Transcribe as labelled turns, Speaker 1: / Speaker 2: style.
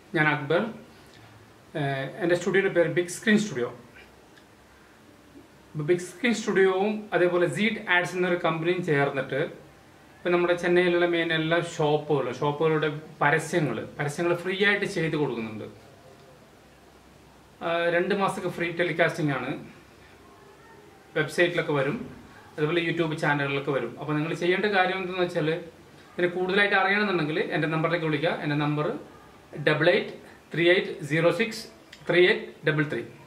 Speaker 1: ഞാൻ അക്ബർ ഏഹ് എൻ്റെ സ്റ്റുഡിയോയുടെ പേര് big screen studio big screen സ്റ്റുഡിയോവും അതേപോലെ സീഡ് ആഡ്സ് എന്നൊരു കമ്പനിയും ചേർന്നിട്ട് ഇപ്പം നമ്മുടെ ചെന്നൈയിലുള്ള മെയിൻ എല്ലാ ഷോപ്പുകളും ഷോപ്പുകളുടെ പരസ്യങ്ങൾ പരസ്യങ്ങൾ ഫ്രീ ആയിട്ട് ചെയ്ത് കൊടുക്കുന്നുണ്ട് ആ, രണ്ട് മാസത്തേക്ക് ഫ്രീ ടെലികാസ്റ്റിംഗ് ആണ് വെബ്സൈറ്റിലൊക്കെ വരും അതുപോലെ യൂട്യൂബ് ചാനലുകളിലൊക്കെ വരും അപ്പോൾ നിങ്ങൾ ചെയ്യേണ്ട കാര്യം എന്തെന്ന് വെച്ചാൽ ഇതിന് കൂടുതലായിട്ട് അറിയണമെന്നുണ്ടെങ്കിൽ എൻ്റെ നമ്പറിലേക്ക് വിളിക്കുക എൻ്റെ number double eight three eight zero six three eight double three